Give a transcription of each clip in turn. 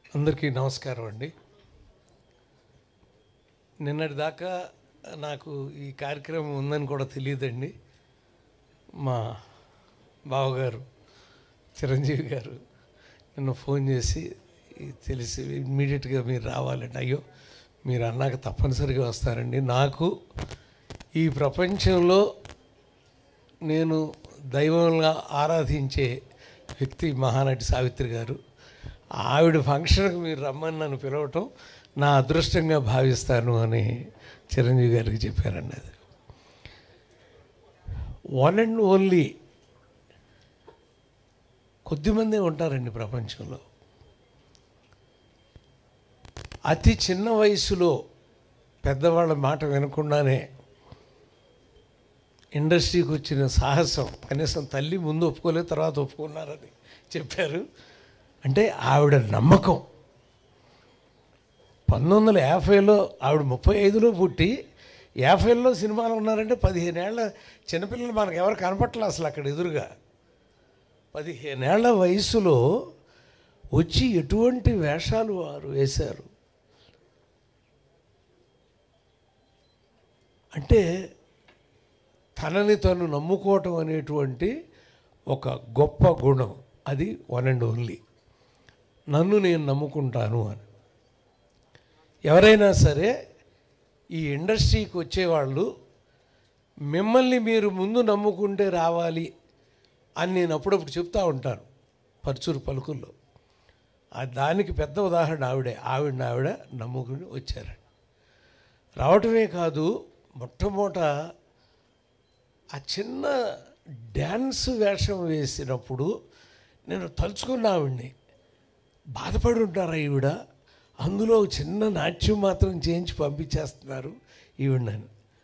అందరికీ నమస్కారం అండి నిన్నటి దాకా నాకు ఈ కార్యక్రమం ఉందని కూడా తెలియదండి మా బావగారు చిరంజీవి గారు నిన్న ఫోన్ చేసి "ఇది తెలిసి ఇమ్మీడియట్గా మీరు రావాలండి అయ్యో మీరు అన్నాక తప్పనిసరిగా వస్తారండి నాకు ఈ ప్రపంచంలో నేను దైవంగా ఆరాధించే వ్యక్తి మహానటి సావిత్రి గారు ఆవిడ ఫంక్షన్కి మీరు రమ్మని నన్ను పిలవటం నా అదృష్టంగా భావిస్తాను అని చిరంజీవి గారికి చెప్పారండి అది వన్ అండ్ ఓన్లీ కొద్దిమందే ఉంటారండి ప్రపంచంలో అతి చిన్న వయసులో పెద్దవాళ్ళ మాట వినకుండానే ఇండస్ట్రీకి వచ్చిన సాహసం కనీసం తల్లి ముందు ఒప్పుకోలేదు తర్వాత ఒప్పుకున్నారని చెప్పారు అంటే ఆవిడ నమ్మకం పంతొమ్మిది వందల యాభైలో ఆవిడ ముప్పై ఐదులో పుట్టి యాభైలో సినిమాలు ఉన్నారంటే పదిహేనేళ్ల చిన్నపిల్లలు మనకు ఎవరు కనపట్లే అసలు అక్కడ ఎదురుగా పదిహేనేళ్ల వయసులో వచ్చి ఎటువంటి వేషాలు వారు వేశారు అంటే తనని తను నమ్ముకోవటం అనేటువంటి ఒక గొప్ప గుణం అది వన్ అండ్ ఓన్లీ నన్ను నేను నమ్ముకుంటాను అని ఎవరైనా సరే ఈ ఇండస్ట్రీకి వచ్చేవాళ్ళు మిమ్మల్ని మీరు ముందు నమ్ముకుంటే రావాలి అని నేను అప్పుడప్పుడు చెప్తా ఉంటాను పరుచూరు పలుకుల్లో ఆ దానికి పెద్ద ఉదాహరణ ఆవిడే ఆవిడ ఆవిడ నమ్ముకుని వచ్చారండి రావటమే కాదు మొట్టమొదట ఆ చిన్న డ్యాన్స్ వేషం వేసినప్పుడు నేను తలుచుకున్న ఆవిడ్ని బాధపడి ఉంటారా ఈవిడ అందులో చిన్న నాట్యం మాత్రం చేయించి పంపించేస్తున్నారు ఈవిడని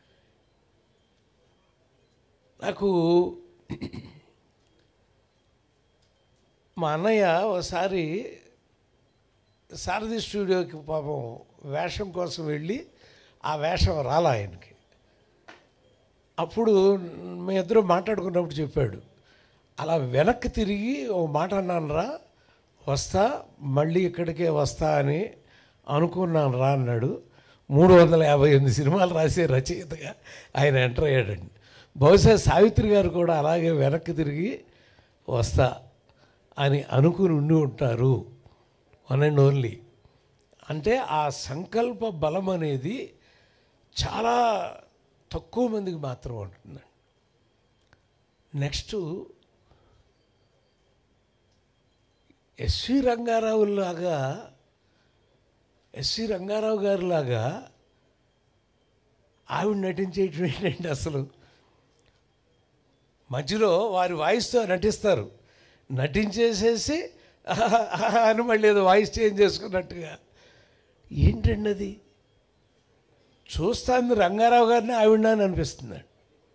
నాకు మా అన్నయ్య ఒకసారి సారథి స్టూడియోకి పాపం వేషం కోసం వెళ్ళి ఆ వేషం రాలా ఆయనకి అప్పుడు మీ ఇద్దరు మాట్లాడుకున్నప్పుడు చెప్పాడు అలా వెనక్కి తిరిగి ఓ మాట అన్నాను రా వస్తా మళ్ళీ ఇక్కడికే వస్తా అని అనుకున్నాను రా అన్నాడు మూడు వందల యాభై ఎనిమిది సినిమాలు రాసే రచయితగా ఆయన ఎంటర్ అయ్యాడండి బహుశా సావిత్రి గారు కూడా అలాగే వెనక్కి తిరిగి వస్తా అని అనుకుని ఉండి ఉంటారు వన్ అండ్ ఓన్లీ అంటే ఆ సంకల్ప బలం అనేది చాలా తక్కువ మందికి మాత్రం ఉంటుందండి నెక్స్ట్ ఎస్వి రంగారావు లాగా ఎస్వి రంగారావు గారి లాగా ఆవిడ నటించేయటం ఏంటంటే అసలు మధ్యలో వారి వాయిస్తో నటిస్తారు నటించేసేసి "ఆహా, ఆహా" అని మళ్ళీ ఏదో వాయిస్ చేంజ్ చేసుకున్నట్టుగా ఏంటండి అది చూస్తాను రంగారావు గారిని ఆవిడ అని అనిపిస్తుందండి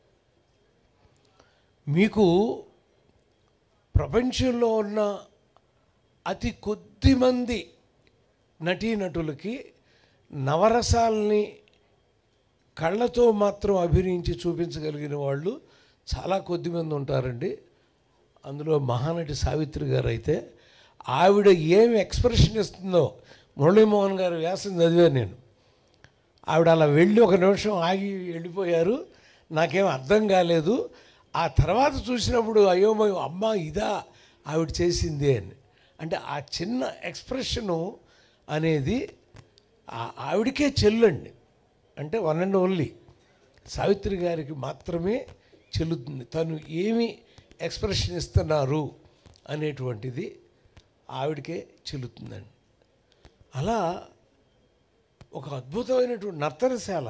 మీకు ప్రపంచంలో ఉన్న అతి కొద్ది మంది నటీనటులకి నవరసాలని కళ్ళతో మాత్రం అభినయించి చూపించగలిగిన వాళ్ళు చాలా కొద్ది మంది ఉంటారండి అందులో మహానటి సావిత్రి గారు అయితే ఆవిడ ఏమి ఎక్స్ప్రెషన్ ఇస్తుందో మురళీమోహన్ గారి వ్యాసం చదివాను నేను ఆవిడ అలా వెళ్ళి ఒక నిమిషం ఆగి వెళ్ళిపోయారు నాకేం అర్థం కాలేదు ఆ తర్వాత చూసినప్పుడు అయోమయం అమ్మ ఇదా ఆవిడ చేసింది అని అంటే ఆ చిన్న ఎక్స్ప్రెషను అనేది ఆ- ఆవిడకే చెల్లండి అంటే వన్ అండ్ ఓన్లీ సావిత్రి గారికి మాత్రమే చెల్లుతుంది తను ఏమి ఎక్స్ప్రెషన్ ఇస్తున్నారు అనేటువంటిది ఆవిడకే చెల్లుతుందండి అలా ఒక అద్భుతమైనటువంటి నర్తనశాల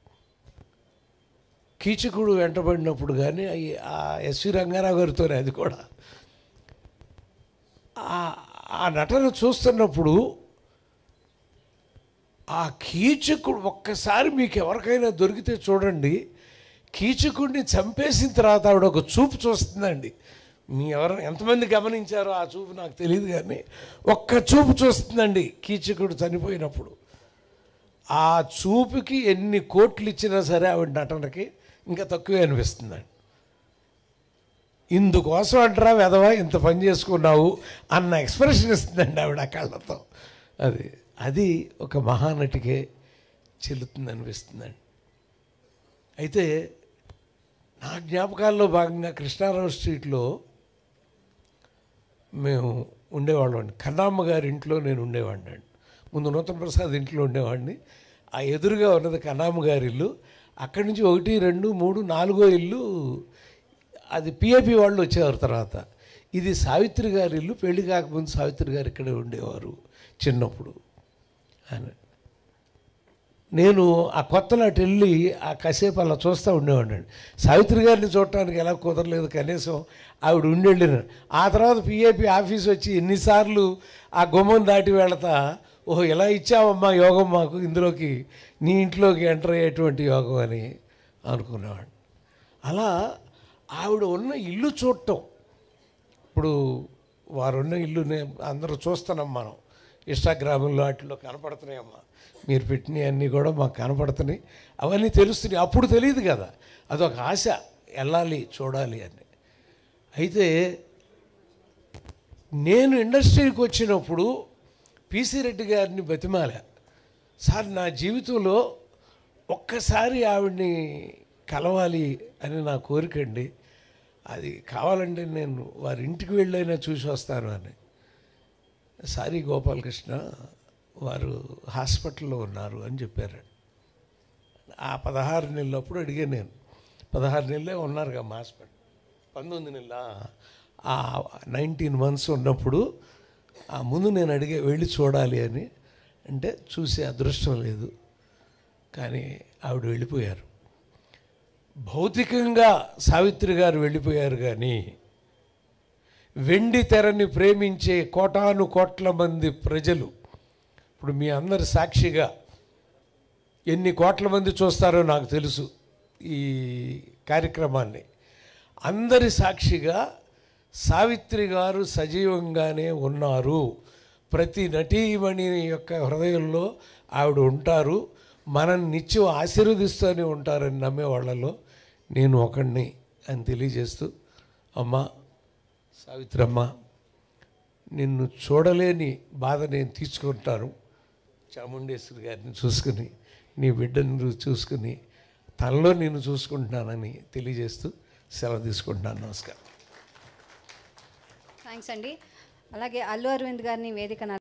కీచకుడు వెంటబడినప్పుడు కానీ అయి- ఆ ఎస్వి రంగారావు గారితోనే అది కూడా ఆ- ఆ నటన చూస్తున్నప్పుడు ఆ కీచకుడు ఒక్కసారి మీకు ఎవరికైనా దొరికితే చూడండి కీచకుడిని చంపేసిన తర్వాత ఆవిడ ఒక చూపు చూస్తుందండి మీ ఎవరు ఎంతమంది గమనించారో ఆ చూపు నాకు తెలియదు కానీ ఒక్క చూపు చూస్తుందండి కీచకుడు చనిపోయినప్పుడు ఆ చూపుకి ఎన్ని కోట్లు ఇచ్చినా సరే ఆవిడ నటనకి ఇంకా తక్కువే అనిపిస్తుందండి ఇందుకోసం అంటారా వెధవా ఇంత పని చేసుకున్నావు అన్న ఎక్స్ప్రెషన్ ఇస్తుందండి ఆవిడ ఆ కళ్ళతో అది అది ఒక మహానటికే చెల్లుతుంది అనిపిస్తుందండి అయితే నా జ్ఞాపకాల్లో భాగంగా కృష్ణారావు స్ట్రీట్లో మేము ఉండేవాళ్ళం అండి కన్నమ్మ గారి ఇంట్లో నేను ఉండేవాడిని అండి ముందు నూతన ప్రసాద్ ఇంట్లో ఉండేవాడిని ఆ ఎదురుగా ఉన్నది కన్నమ్మ గారి ఇల్లు అక్కడి నుంచి ఒకటి రెండు మూడు నాలుగో ఇల్లు అది పిఏపి వాళ్ళు వచ్చేవారు తర్వాత ఇది సావిత్రి గారి ఇల్లు పెళ్లి కాకముందు సావిత్రి గారు ఇక్కడే ఉండేవారు చిన్నప్పుడు అని నేను ఆ కొత్తలో అటు వెళ్ళి ఆ కాసేపు అలా చూస్తూ ఉండేవాడిని సావిత్రి గారిని చూడటానికి ఎలా కుదరలేదు కనీసం ఆవిడ ఉండి వెళ్ళిన ఆ తర్వాత పిఏపి ఆఫీస్ వచ్చి ఎన్నిసార్లు ఆ గుమ్మం దాటి వెళతా ఓహో ఇలా ఇచ్చావమ్మా యోగం మాకు ఇందులోకి నీ ఇంట్లోకి ఎంటర్ అయ్యేటువంటి యోగం అని అనుకునేవాడిని అలా ఆవిడ ఉన్న ఇల్లు చూడటం ఇప్పుడు వారు ఉన్న ఇల్లునే అందరూ చూస్తున్నాం మనం ఇన్స్టాగ్రాముల్లో వాటిలో కనపడుతున్నాయమ్మా మీరు పెట్టినవి అన్నీ కూడా మాకు కనపడుతున్నాయి అవన్నీ తెలుస్తున్నాయి అప్పుడు తెలియదు కదా అదొక ఆశ వెళ్ళాలి చూడాలి అని అయితే నేను ఇండస్ట్రీకి వచ్చినప్పుడు పిసి రెడ్డి గారిని బతిమాలా సార్ నా జీవితంలో ఒక్కసారి ఆవిడ్ని కలవాలి అని నా కోరికండి అది కావాలంటే నేను వారి ఇంటికి వెళ్ళైనా చూసి వస్తాను అని సారీ గోపాలకృష్ణ వారు హాస్పిటల్లో ఉన్నారు అని చెప్పారు ఆ పదహారు నెలలప్పుడు అడిగాను నేను పదహారు నెలలే ఉన్నారు కదా మా హాస్పిటల్ పంతొమ్మిది నెలల ఆ నైన్టీన్ మంత్స్ ఉన్నప్పుడు ఆ ముందు నేను అడిగే వెళ్ళి చూడాలి అని అంటే చూసే అదృష్టం లేదు కానీ ఆవిడ వెళ్ళిపోయారు భౌతికంగా సావిత్రి గారు వెళ్ళిపోయారు కానీ వెండి తెరని ప్రేమించే కోటాను కోట్ల మంది ప్రజలు ఇప్పుడు మీ అందరి సాక్షిగా ఎన్ని కోట్ల మంది చూస్తారో నాకు తెలుసు ఈ కార్యక్రమాన్ని అందరి సాక్షిగా సావిత్రి గారు సజీవంగానే ఉన్నారు ప్రతి నటీమణి యొక్క హృదయంలో ఆవిడ ఉంటారు మనం నిత్యం ఆశీర్వదిస్తూనే ఉంటారని నమ్మే వాళ్ళలో నేను ఒకడిని అని తెలియజేస్తూ అమ్మా సావిత్రమ్మ నిన్ను చూడలేని బాధ నేను తీసుకుంటాను చాముండేశ్వరి గారిని చూసుకుని నీ బిడ్డను నువ్వు చూసుకుని తనలో నేను చూసుకుంటున్నానని తెలియజేస్తూ సెలవు తీసుకుంటున్నాను నమస్కారం థ్యాంక్స్ అండి అలాగే అల్లు అరవింద్ గారిని వేదిక